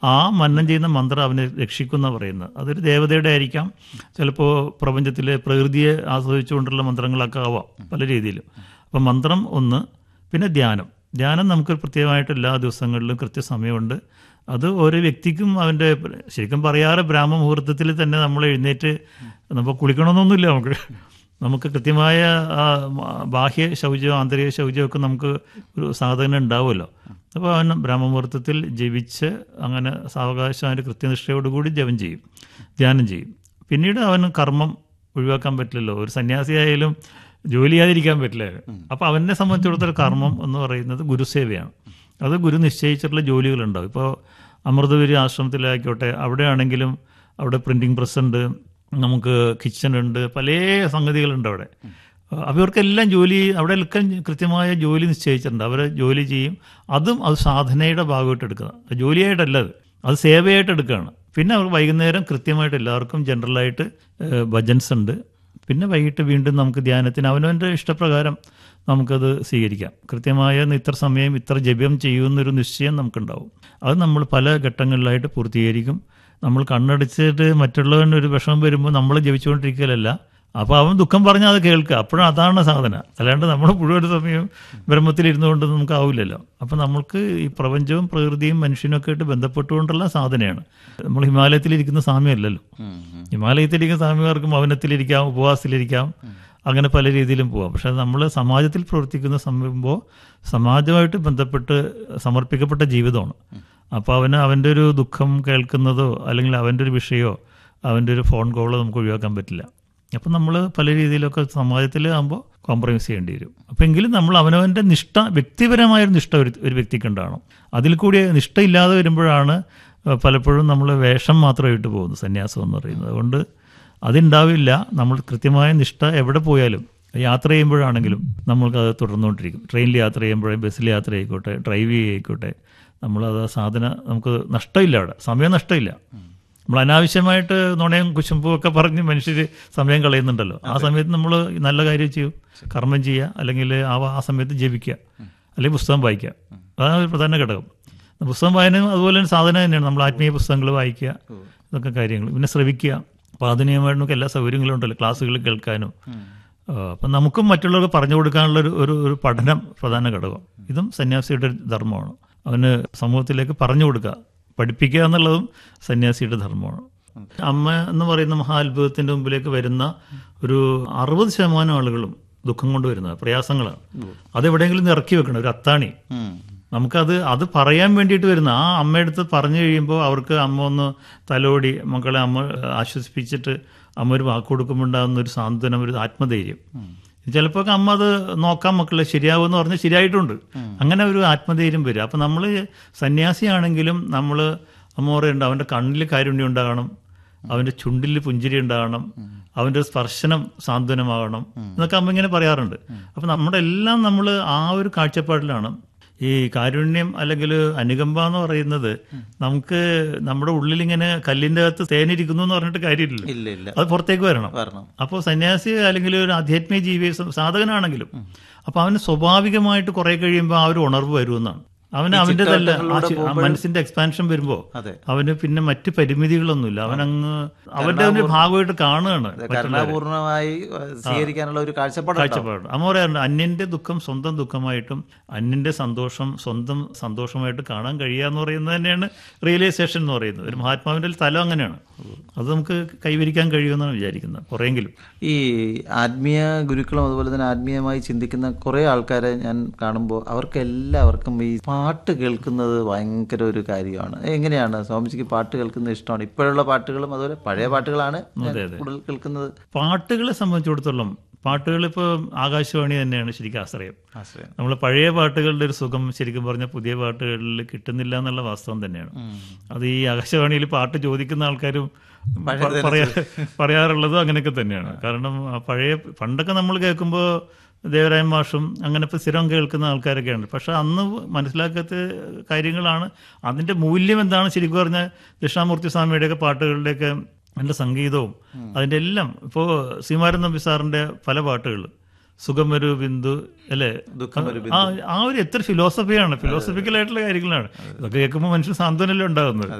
ആ മന്നം ചെയ്യുന്ന മന്ത്രം അവനെ രക്ഷിക്കുന്ന പറയുന്നത് അതൊരു ദേവതയുടെ ആയിരിക്കാം ചിലപ്പോൾ പ്രപഞ്ചത്തിലെ പ്രകൃതിയെ ആസ്വദിച്ചുകൊണ്ടുള്ള മന്ത്രങ്ങളൊക്കെ ആവാം പല രീതിയിലും അപ്പം മന്ത്രം ഒന്ന് പിന്നെ ധ്യാനം ധ്യാനം നമുക്ക് പ്രത്യേകമായിട്ട് എല്ലാ ദിവസങ്ങളിലും കൃത്യസമയമുണ്ട് അത് ഓരോ വ്യക്തിക്കും അവൻ്റെ ശരിക്കും പറയാറ് ബ്രാഹ്മ മുഹൂർത്തത്തിൽ തന്നെ നമ്മൾ എഴുന്നേറ്റ് നമ്മൾ കുളിക്കണമെന്നൊന്നുമില്ല നമുക്ക് നമുക്ക് കൃത്യമായ ആ, ബാഹ്യ ശൗചവും ആന്തരിക ശൗചവും ഒക്കെ നമുക്ക് ഒരു സാധനം ഉണ്ടാവുമല്ലോ അപ്പോൾ അവൻ ബ്രഹ്മമുഹൂർത്തത്തിൽ ജപിച്ച് അങ്ങനെ സാവകാശം അതിൻ്റെ കൃത്യനിഷ്ഠയോടുകൂടി ജപം ചെയ്യും ധ്യാനം ചെയ്യും പിന്നീട് അവന് കർമ്മം ഒഴിവാക്കാൻ പറ്റില്ലല്ലോ ഒരു സന്യാസിയായാലും ജോലി ചെയ്യാതിരിക്കാൻ പറ്റില്ല അപ്പോൾ അവനെ സംബന്ധിച്ചിടത്തോളം കർമ്മം എന്ന് പറയുന്നത് ഗുരുസേവയാണ് അത് ഗുരു നിശ്ചയിച്ചിട്ടുള്ള ജോലികളുണ്ടാവും ഇപ്പോൾ അമൃതപുരി ആശ്രമത്തിലായിക്കോട്ടെ അവിടെയാണെങ്കിലും അവിടെ പ്രിൻറ്റിംഗ് പ്രസ് ഉണ്ട് നമുക്ക് കിച്ചൺ ഉണ്ട് പല സംഗതികളുണ്ട് അവിടെ അപ്പോൾ ഇവർക്കെല്ലാം ജോലി അവിടെ എല്ലാം കൃത്യമായ ജോലി നിശ്ചയിച്ചിട്ടുണ്ട് അവർ ജോലി ചെയ്യും അതും അത് സാധനയുടെ ഭാഗമായിട്ട് എടുക്കുക ജോലിയായിട്ടല്ല അത് അത് സേവയായിട്ട് എടുക്കുകയാണ് പിന്നെ അവർ വൈകുന്നേരം കൃത്യമായിട്ട് എല്ലാവർക്കും ജനറലായിട്ട് ഭജൻസ് ഉണ്ട് പിന്നെ വൈകിട്ട് വീണ്ടും നമുക്ക് ധ്യാനത്തിന് അവനവൻ്റെ ഇഷ്ടപ്രകാരം നമുക്കത് സ്വീകരിക്കാം കൃത്യമായ ഇത്ര സമയം ഇത്ര ജപം ചെയ്യുമെന്നൊരു നിശ്ചയം നമുക്കുണ്ടാവും അത് നമ്മൾ പല ഘട്ടങ്ങളിലായിട്ട് പൂർത്തീകരിക്കും നമ്മൾ കണ്ണടച്ചിട്ട് മറ്റുള്ളവന് ഒരു വിഷമം വരുമ്പോൾ നമ്മൾ ജപിച്ചുകൊണ്ടിരിക്കലല്ല അപ്പോൾ അവൻ ദുഃഖം പറഞ്ഞാൽ അത് കേൾക്കുക അപ്പോഴും അതാണ് സാധന അല്ലാണ്ട് നമ്മൾ മുഴുവൻ സമയം ബ്രഹ്മത്തിലിരുന്നുകൊണ്ട് നമുക്ക് ആവില്ലല്ലോ അപ്പോൾ നമ്മൾക്ക് ഈ പ്രപഞ്ചവും പ്രകൃതിയും മനുഷ്യനൊക്കെ ആയിട്ട് ബന്ധപ്പെട്ടുകൊണ്ടുള്ള സാധനയാണ് നമ്മൾ ഹിമാലയത്തിലിരിക്കുന്ന സാമ്യമല്ലല്ലോ ഹിമാലയത്തിലിരിക്കുന്ന സ്വാമിമാർക്ക് മൗനത്തിലിരിക്കാം ഉപവാസത്തിലിരിക്കാം അങ്ങനെ പല രീതിയിലും പോവാം പക്ഷെ നമ്മൾ സമാജത്തിൽ പ്രവർത്തിക്കുന്ന സംഭവമ്പോൾ സമാജമായിട്ട് ബന്ധപ്പെട്ട് സമർപ്പിക്കപ്പെട്ട ജീവിതമാണ് അപ്പോൾ അവന് അവൻ്റെ ഒരു ദുഃഖം കേൾക്കുന്നതോ അല്ലെങ്കിൽ അവൻ്റെ ഒരു വിഷയമോ അവൻ്റെ ഒരു ഫോൺ കോളോ നമുക്ക് ഒഴിവാക്കാൻ പറ്റില്ല അപ്പം നമ്മൾ പല രീതിയിലൊക്കെ സമാജത്തിൽ ആകുമ്പോൾ കോംപ്രമൈസ് ചെയ്യേണ്ടി വരും അപ്പം എങ്കിലും നമ്മൾ അവനവൻ്റെ നിഷ്ഠ വ്യക്തിപരമായൊരു നിഷ്ഠ ഒരു ഒരു വ്യക്തിക്ക് ഉണ്ടാവണം അതിൽ കൂടി നിഷ്ഠയില്ലാതെ വരുമ്പോഴാണ് ഏഹ്, പലപ്പോഴും നമ്മൾ വേഷം മാത്രമായിട്ട് പോകുന്നത് സന്യാസം എന്ന് പറയുന്നത് അതുകൊണ്ട് അതുണ്ടാവില്ല നമ്മൾ കൃത്യമായ നിഷ്ഠ എവിടെ പോയാലും യാത്ര ചെയ്യുമ്പോഴാണെങ്കിലും നമ്മൾക്ക് അത് തുടർന്നുകൊണ്ടിരിക്കും ട്രെയിനിൽ യാത്ര ചെയ്യുമ്പോഴും ബസ്സിൽ യാത്ര ആയിക്കോട്ടെ ഡ്രൈവ് ചെയ്യുകയായിക്കോട്ടെ നമ്മളത് ആ സാധന നമുക്ക് നഷ്ടമില്ല അവിടെ സമയം നഷ്ടമില്ല നമ്മൾ അനാവശ്യമായിട്ട് നുണയും കുശുമ്പും ഒക്കെ പറഞ്ഞ് മനുഷ്യർ സമയം കളയുന്നുണ്ടല്ലോ ആ സമയത്ത് നമ്മൾ നല്ല കാര്യം ചെയ്യും കർമ്മം ചെയ്യുക അല്ലെങ്കിൽ ആ ആ സമയത്ത് ജപിക്കുക അല്ലെങ്കിൽ പുസ്തകം വായിക്കുക അതാണ് ഒരു പ്രധാന ഘടകം പുസ്തകം വായനയും അതുപോലെ തന്നെ സാധനം തന്നെയാണ് നമ്മൾ ആത്മീയ പുസ്തകങ്ങൾ വായിക്കുക ഇതൊക്കെ കാര്യങ്ങൾ പിന്നെ ശ്രവിക്കുക അപ്പോൾ ആധുനികമായിട്ട് നമുക്ക് എല്ലാ സൗകര്യങ്ങളും ഉണ്ടല്ലോ ക്ലാസ്സുകൾ കേൾക്കാനും ആ, അപ്പം നമുക്കും മറ്റുള്ളവർക്ക് പറഞ്ഞു കൊടുക്കാനുള്ള ഒരു ഒരു ഒരു പഠനം പ്രധാന ഘടകം ഇതും സന്യാസിയുടെ ഒരു ധർമ്മമാണ് അവന് സമൂഹത്തിലേക്ക് പറഞ്ഞു കൊടുക്കുക പഠിപ്പിക്കുക എന്നുള്ളതും സന്യാസിയുടെ ധർമ്മമാണ് അമ്മ എന്ന് പറയുന്ന മഹാത്ഭുതത്തിന്റെ മുമ്പിലേക്ക് വരുന്ന ഒരു അറുപത് ശതമാനം ആളുകളും ദുഃഖം കൊണ്ട് വരുന്നത് പ്രയാസങ്ങളാണ് അതെവിടെയെങ്കിലും ഒന്ന് ഇറക്കി വെക്കണം ഒരു അത്താണി നമുക്കത് അത് പറയാൻ വേണ്ടിയിട്ട് വരുന്ന ആ അമ്മയടുത്ത് പറഞ്ഞു കഴിയുമ്പോൾ അവർക്ക് അമ്മ ഒന്ന് തലോടി മക്കളെ അമ്മ ആശ്വസിപ്പിച്ചിട്ട് അമ്മ ഒരു വാക്ക് കൊടുക്കുമ്പോൾ ഉണ്ടാകുന്ന ഒരു സാന്ത്വനം ഒരു ആത്മധൈര്യം ചിലപ്പോൾ അമ്മ അത് നോക്കാം മക്കളെ ശരിയാവുമെന്ന് പറഞ്ഞ് ശരിയായിട്ടുണ്ട് അങ്ങനെ ഒരു ആത്മധൈര്യം വരും അപ്പം നമ്മൾ സന്യാസിയാണെങ്കിലും നമ്മൾ അമ്മ പറയുന്നുണ്ട് അവൻ്റെ കണ്ണിൽ കാരുണ്യം ഉണ്ടാകണം അവൻ്റെ ചുണ്ടിൽ പുഞ്ചിരി ഉണ്ടാകണം അവൻ്റെ സ്പർശനം സാന്ത്വനമാകണം എന്നൊക്കെ അമ്മ ഇങ്ങനെ പറയാറുണ്ട് അപ്പം നമ്മുടെ എല്ലാം നമ്മൾ ആ ഒരു കാഴ്ചപ്പാടിലാണ് ഈ കാരുണ്യം അല്ലെങ്കിൽ അനുകമ്പ എന്ന് പറയുന്നത് നമുക്ക് നമ്മുടെ ഉള്ളിലിങ്ങനെ കല്ലിൻ്റെ അകത്ത് തേനിരിക്കുന്നു എന്ന് പറഞ്ഞിട്ട് കാര്യമില്ല ഇല്ല ഇല്ല അത് പുറത്തേക്ക് വരണം വരണം അപ്പോൾ സന്യാസി അല്ലെങ്കിൽ ഒരു ആധ്യാത്മിക ജീവി സാധകനാണെങ്കിലും അപ്പോൾ അവന് സ്വാഭാവികമായിട്ട് കുറെ കഴിയുമ്പോൾ ആ ഒരു ഉണർവ് വരുമെന്നാണ് അവന് അവൻ്റെതല്ല ആ ചി- ആ മനസ്സിന്റെ എക്സ്പാൻഷൻ വരുമ്പോൾ അതെ. അവന് പിന്നെ മറ്റ് പരിമിതികളൊന്നുമില്ല അവനങ്ങ് അവന്റെ ഒരു ഭാഗമായിട്ട് കാണുകയാണ് കരുണാപൂർണമായി ഏഹ്, സ്വീകരിക്കാനുള്ള ഒരു കാഴ്ചപ്പാടുണ്ടാവും കാഴ്ചപ്പാട് അമ്മ പറയാറുണ്ട് അന്യന്റെ ദുഃഖം സ്വന്തം ദുഃഖമായിട്ടും അന്യന്റെ സന്തോഷം സ്വന്തം സന്തോഷമായിട്ട് കാണാൻ കഴിയുക എന്ന് പറയുന്നത് തന്നെയാണ് റിയലൈസേഷൻ എന്ന് പറയുന്നത് ഒരു മഹാത്മാവിന്റെ ഒരു തലം അങ്ങനെയാണ് അത് നമുക്ക് കൈവരിക്കാൻ കഴിയുമെന്നാണ് വിചാരിക്കുന്നത് കുറെയെങ്കിലും ഈ ആത്മീയ ഗുരുക്കളും അതുപോലെ തന്നെ ആത്മീയമായി ചിന്തിക്കുന്ന കുറേ ആൾക്കാരെ ഞാൻ കാണുമ്പോൾ അവർക്ക് എല്ലാവർക്കും ഈ പാട്ട് കേൾക്കുന്നത് ഭയങ്കര ഒരു കാര്യമാണ് എങ്ങനെയാണ് സ്വാമിജിക്ക് പാട്ട് കേൾക്കുന്നത് ഇഷ്ടമാണ് ഇപ്പോഴുള്ള പാട്ടുകളും അതുപോലെ പഴയ പാട്ടുകളാണ് ഞാൻ കൂടുതൽ കേൾക്കുന്നത് പാട്ടുകളെ സംബന്ധിച്ചിടത്തോളം പാട്ടുകൾ ഇപ്പോൾ ആകാശവാണി തന്നെയാണ് ശരിക്കും ആശ്രയം ആശ്രയം നമ്മൾ പഴയ പാട്ടുകളുടെ ഒരു സുഖം ശരിക്കും പറഞ്ഞാൽ പുതിയ പാട്ടുകളിൽ കിട്ടുന്നില്ല എന്നുള്ള വാസ്തവം തന്നെയാണ് അത് ഈ ആകാശവാണിയിൽ പാട്ട് ചോദിക്കുന്ന ആൾക്കാരും പ- പറയാ പറയാറുള്ളതും അങ്ങനെയൊക്കെ തന്നെയാണ് കാരണം ആ പഴയ പണ്ടൊക്കെ നമ്മൾ കേൾക്കുമ്പോൾ ദേവരായ മാഷും അങ്ങനെ ഇപ്പോൾ സ്ഥിരം കേൾക്കുന്ന ആൾക്കാരൊക്കെയാണ് പക്ഷെ അന്ന് മനസ്സിലാക്കാത്ത കാര്യങ്ങളാണ് അതിൻ്റെ മൂല്യം എന്താണ് ശരിക്കും പറഞ്ഞാൽ ദക്ഷിണാമൂർത്തി സ്വാമിയുടെയൊക്കെ പാട്ടുകളുടെയൊക്കെ അതിൻ്റെ സംഗീതവും അതിൻ്റെ എല്ലാം ഇപ്പോൾ ശ്രീമാരൻ നമ്പി സാറിൻ്റെ പല പാട്ടുകൾ സുഖം ഒരു ബിന്ദു അല്ലേ ദുഃഖം ഒരു ആ ആ ഒരു എത്ര ഫിലോസഫിയാണ് ഫിലോസഫിക്കൽ ആയിട്ടുള്ള കാര്യങ്ങളാണ് ഇതൊക്കെ കേൾക്കുമ്പോൾ മനുഷ്യൻ സാന്ത്വനല്ലേ ഉണ്ടാകുന്നത്